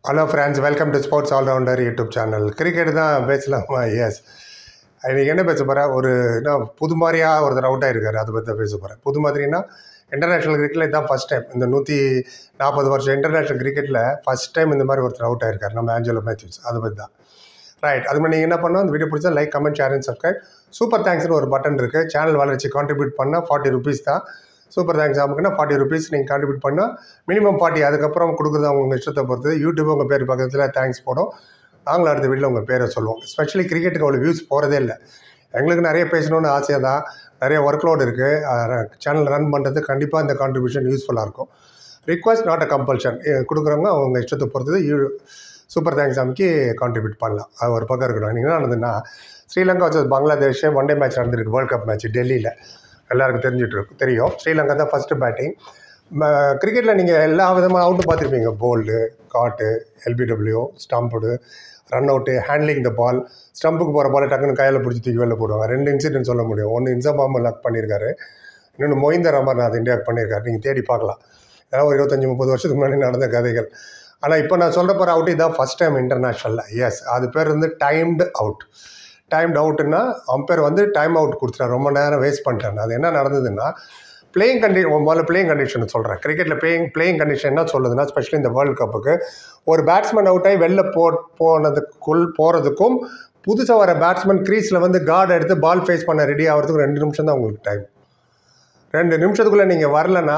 hello friends welcome to sports allrounder YouTube channel cricket தான் பேசலாமா S இன்றைக்கி என்ன பேச போகிறேன் ஒரு என்ன புது மாதிரியாக ஒருத்தர் அவுட் ஆகிருக்காரு அதை பற்றி தான் பேச போகிறேன் புது மாதிரினா இன்டர்நேஷ்னல் கிரிக்கெட்டில் இதுதான் ஃபஸ்ட் டைம் இந்த நூற்றி நாற்பது வருஷம் இன்டர்நேஷ்னல் கிரிக்கெட்டில் ஃபஸ்ட் டைம் இந்த மாதிரி ஒருத்தர் அவுட் ஆகிருக்காரு நம்ம ஆஞ்சலோ மேத்யூஸ் அதை பற்றி தான் ரைட் அது மாதிரி நீங்கள் என்ன பண்ணணும் அந்த வீடியோ பிடிச்சா like comment share and subscribe super தேங்க்ஸ்னு ஒரு பட்டன் இருக்குது சேனல் வளர்ச்சி கான்ட்ரிபியூட் பண்ணால் ஃபார்ட்டி ருபீஸ் தான் சூப்பர் தேங்க்ஸ் அமுக்குன்னா ஃபார்ட்டி ருபீஸ் நீங்கள் கான்ட்ரிபியூட் பண்ணால் மினிமம் ஃபார்ட்டி அதுக்கப்புறம் கொடுக்குறது அவங்க இஷ்டத்தை பொறுத்து யூடியூப் உங்கள் பேர் பக்கத்தில் தேங்க்ஸ் போடும் நாங்களும் அடுத்த வீட்டில் உங்கள் பேரை சொல்லுவோம் ஸ்பெஷலி கிரிக்கெட்டுக்கு அவ்வளோ வியூஸ் போகிறதே இல்லை எங்களுக்கு நிறைய பேசணும்னு ஆசையாக தான் நிறைய ஒர்க் லோடு இருக்குது சேனல் ரன் பண்ணுறது கண்டிப்பாக இந்த கான்ட்ரிபியூஷன் யூஸ்ஃபுல்லாக இருக்கும் ரிக்வஸ்ட் நாட் அ கம்பல்ஷன் கொடுக்குறவங்க அவங்க இஷ்டத்தை பொறுத்தது யூ சூப்பர் தேங்க்ஸ் அமைக்கி கான்ட்ரிபியூட் பண்ணலாம் அது ஒரு பக்கம் இருக்கணும் நீங்கள் என்ன நடந்ததுன்னா ஸ்ரீலங்கா வச்சு பங்களாதேஷ் ஒன் டே மேட்ச் நடந்திருக்கு வேர்ல்ட் கப் மேட்ச் டெல்லியில் எல்லாருக்கும் தெரிஞ்சுட்டு இருக்கு தெரியும் ஸ்ரீலங்கா தான் ஃபஸ்ட்டு பேட்டிங் கிரிக்கெட்டில் நீங்கள் எல்லா விதமான அவுட்டு பார்த்துருப்பீங்க bowled caught LBW stumped run out handling the ball ஸ்டம்புக்கு போகிற பால் டக்குன்னு கையில் பிடிச்சி தூக்கி வெளில போடுவாங்க ரெண்டு இன்சிடென்ட் சொல்ல முடியும் ஒன்று இன்சபாம் லக் பண்ணியிருக்காரு இன்னொன்று மொயிந்தர் அமர்நாத் இந்தியாவுக்கு பண்ணியிருக்காரு நீங்கள் தேடி பார்க்கலாம் ஏன்னா ஒரு இருபத்தஞ்சி முப்பது வருஷத்துக்கு முன்னாடி நடந்த கதைகள் ஆனால் இப்போ நான் சொல்ல போகிற அவுட் இதான் ஃபஸ்ட் டைம் இன்டர்நேஷ்னலில் எஸ் அது பேர் வந்து டைம்டு அவுட் டைம்டு அவுட்டுன்னா அம்பேர் வந்து டைம் அவுட் கொடுத்துட்டார் ரொம்ப நேரம் வேஸ்ட் பண்ணிட்டாரு அது என்ன நடந்ததுன்னா பிளேயிங் கண்டி முதல்ல பிளேயிங் கண்டிஷன் சொல்கிறேன் கிரிக்கெட்டில் பிளேயிங் பிளேயிங் கண்டிஷன் என்ன சொல்லுதுன்னா ஸ்பெஷலி இந்த வேர்ல்டு கப்புக்கு ஒரு பேட்ஸ்மேன் அவுட் ஆகி வெளில போ போனதுக்குள் போகிறதுக்கும் புதுசாக வர பேட்ஸ்மேன் க்ரீஸில் வந்து கார்டு எடுத்து பால் ஃபேஸ் பண்ண ரெடி ஆகிறதுக்கு ரெண்டு நிமிஷம் தான் உங்களுக்கு டைம் ரெண்டு நிமிஷத்துக்குள்ளே நீங்கள் வரலன்னா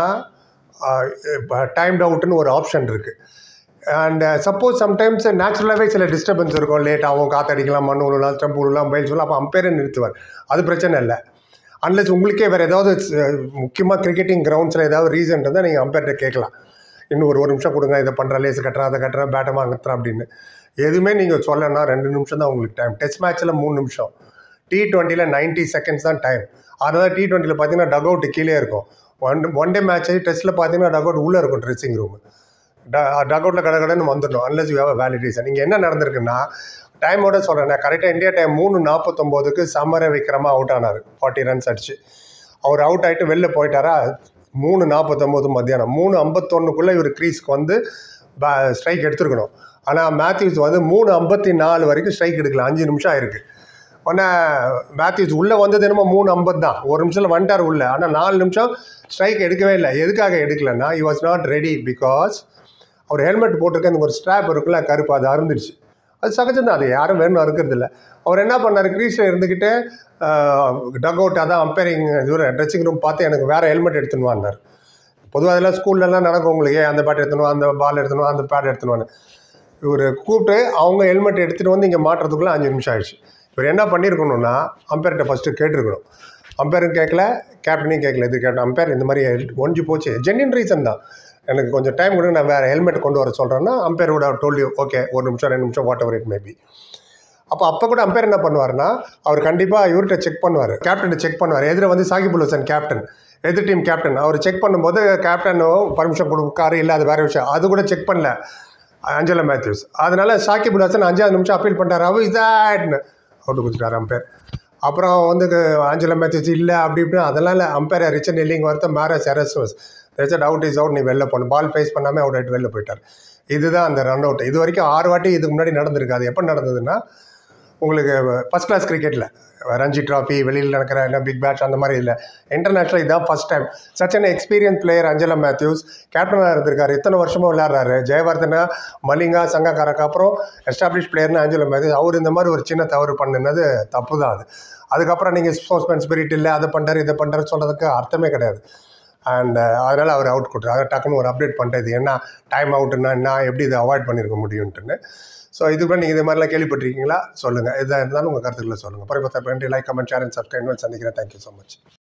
டைம்ட் அவுட்டுன்னு ஒரு ஆப்ஷன் இருக்குது அண்ட் சப்போஸ் சம்டைம்ஸ் நேச்சுரலாகவே சில டிஸ்டர்பன்ஸ் இருக்கும் லேட் ஆகும் காற்றடிக்கலாம் மண் உருளாம் ஸ்டம்ப் உருளாம் பயில் சொல்லலாம் அப்போ அம்பேரே நிறுத்துவார் அது பிரச்சனை இல்லை அன்லஸ் உங்களுக்கே வேறு ஏதாவது முக்கியமாக கிரிக்கெட்டிங் கிரவுண்ட்ஸில் ஏதாவது ரீசன் இருந்தால் நீங்கள் அம்பேர்கிட்ட கேட்கலாம் இன்னும் ஒரு ஒரு நிமிஷம் கொடுங்க இதை பண்ணுறேன் லேஸ் கட்டுறேன் அதை கட்டுறேன் பேட்டை வாங்குறேன் அப்படின்னு எதுவுமே நீங்கள் சொல்லனா ரெண்டு நிமிஷம் தான் உங்களுக்கு டைம் டெஸ்ட் மேட்ச்சில் மூணு நிமிஷம் டி டுவெண்ட்டியில் நைன்ட்டி செகண்ட்ஸ் தான் டைம் அதனால் டி டுவெண்ட்டியில் பார்த்தீங்கன்னா டக் அவுட் கீழே இருக்கும் ஒன் ஒன் டே மேட்ச் டெஸ்ட்டில் பார்த்தீங்கன்னா டக் அவுட் உள்ளே இருக்கும் ட்ரெஸ்ஸிங் ரூம் டக் அவுட்டில் கடை கடைன்னு வந்துடணும் unless you have valid reason நீங்கள் என்ன நடந்திருக்குன்னா டைமோட சொல்கிறேன் நான் கரெக்டாக இந்தியா டைம் மூணு நாற்பத்தொம்போதுக்கு சமர விக்ரமா அவுட் ஆனார் ஃபார்ட்டி ரன்ஸ் அடிச்சு அவர் அவுட் ஆகிட்டு வெளில போயிட்டாரா மூணு நாற்பத்தொம்போது மத்தியானம் மூணு ஐம்பத்தொன்னுக்குள்ளே இவர் க்ரீஸ்க்கு வந்து ஸ்ட்ரைக் எடுத்துருக்கணும் ஆனால் மேத்யூஸ் வந்து மூணு ஐம்பத்தி நாலு வரைக்கும் ஸ்ட்ரைக் எடுக்கல அஞ்சு நிமிஷம் ஆயிருக்கு உடனே மேத்யூஸ் உள்ளே வந்தது என்னமோ மூணு ஐம்பது தான் ஒரு நிமிஷத்தில் வந்துட்டார் உள்ளே ஆனால் நாலு நிமிஷம் ஸ்ட்ரைக் எடுக்கவே இல்லை எதுக்காக எடுக்கலைன்னா you was not ready because அவர் ஹெல்மெட் போட்டிருக்க அந்த ஒரு ஸ்ட்ராப் இருக்குல்ல கருப்பு அது அருந்துருச்சு அது சகஜம் தான் அது யாரும் வேணும் அறுக்கிறது இல்லை அவர் என்ன பண்ணார் க்ரீஸில் இருந்துக்கிட்டே டக் அவுட் அதான் அம்பேரிங் இது ட்ரெஸ்ஸிங் ரூம் பார்த்து எனக்கு வேறு ஹெல்மெட் எடுத்துன்னு வான்னார் பொதுவாக அதெல்லாம் ஸ்கூல்லலாம் நடக்கும் உங்களுக்கு அந்த பேட் எடுத்துணும் அந்த பால் எடுத்துணும் அந்த பேட் எடுத்துணுவான்னு இவர் கூப்பிட்டு அவங்க ஹெல்மெட் எடுத்துகிட்டு வந்து இங்கே மாட்டுறதுக்குள்ளே அஞ்சு நிமிஷம் ஆயிடுச்சு இவர் என்ன பண்ணியிருக்கணும்னா அம்பேர்கிட்ட ஃபஸ்ட்டு கேட்டிருக்கணும் அம்பேரும் கேட்கல கேப்டனையும் கேட்கல இது கேட்டேன் அம்பேர் இந்த மாதிரி ஒஞ்சி போச்சு ஜென்யூன் ரீசன் தான் எனக்கு கொஞ்சம் டைம் கொடுங்க நான் வேறு ஹெல்மெட் கொண்டு வர சொல்கிறேன்னா அம்பேர் விட டோல்யூ ஓகே ஒரு நிமிஷம் ரெண்டு நிமிஷம் வாட் எவர் இட் மேபி அப்போ அப்போ கூட அம்பேர் என்ன பண்ணுவார்னா அவர் கண்டிப்பாக இவர்கிட்ட செக் பண்ணுவார் கேப்டனை செக் பண்ணுவார் எதிர வந்து சாகிபுல் ஹசன் கேப்டன் எதிர் டீம் கேப்டன் அவர் செக் பண்ணும்போது கேப்டனும் பர்மிஷன் கொடுக்காரு இல்லை அது வேறு விஷயம் அது கூட செக் பண்ணல அஞ்சலா மேத்யூஸ் அதனால சாகிபுல் ஹசன் அஞ்சாவது நிமிஷம் அப்பீல் பண்ணிட்டார் அவ இதாட்னு அவுட்டு கொடுத்துட்டார் அம்பேர் அப்புறம் வந்து ஆஞ்சலா மேத்யூஸ் இல்லை அப்படி இப்படி அதெல்லாம் இல்லை அம்பேர் ரிச்சன் இல்லிங் வரத்த மேரஸ் எரஸ்வஸ் ரிச்சர்ட் அவுட் இஸ் அவுட் நீ வெளில போகணும் பால் ஃபேஸ் பண்ணாமல் அவுட் ஆகிட்டு வெளில போயிட்டார் இதுதான் அந்த ரன் அவுட் இது வரைக்கும் ஆறு வாட்டி இதுக்கு முன்னாடி நடந்திருக்கு அது எப்போ நடந்ததுன்னா உங்களுக்கு ஃபஸ்ட் கிளாஸ் கிரிக்கெட்டில் ரஞ்சி ட்ராஃபி வெளியில் நடக்கிற என்ன பிக் பேட்ச் அந்த மாதிரி இல்லை இன்டர்நேஷ்னல் இதுதான் first time such an experience player Angelo Mathews கேப்டனாக இருந்திருக்காரு இத்தனை வருஷமாக விளையாடுறாரு ஜெயவர்தனா மலிங்கா சங்கக்காரக்கு அப்புறம் எஸ்டாப்ளிஷ் பிளேயர்னு அஞ்சலா மேத்யூஸ் அவர் இந்த மாதிரி ஒரு சின்ன தவறு பண்ணினது தப்பு தான் அது அதுக்கப்புறம் நீங்கள் ஸ்போர்ட்ஸ்மேன் ஸ்பிரிட் இல்லை அதை பண்ணுறாரு இதை பண்ணுறாரு சொல்கிறதுக்கு அர்த்தமே கிடையாது அண்ட் அதனால் அவர் அவுட் கொடுத்தாரு டக்குன்னு ஒரு அப்டேட் பண்ணுறது என்ன டைம் அவுட்டுன்னா என்ன எப்படி இதை அவாய்ட் பண்ணியிருக்க முடியும்ட்டுன்னு ஸோ இதுக்கு நீங்கள் இது மாதிரிலாம் கேள்விப்பட்டிருக்கீங்களா சொல்லுங்கள் எதாக இருந்தாலும் உங்கள் கருத்துக்களை சொல்லுங்கள் அப்புறம் இப்போ like comment share and subscribe சந்திக்கிறேன் தேங்க்யூ ஸோ மச்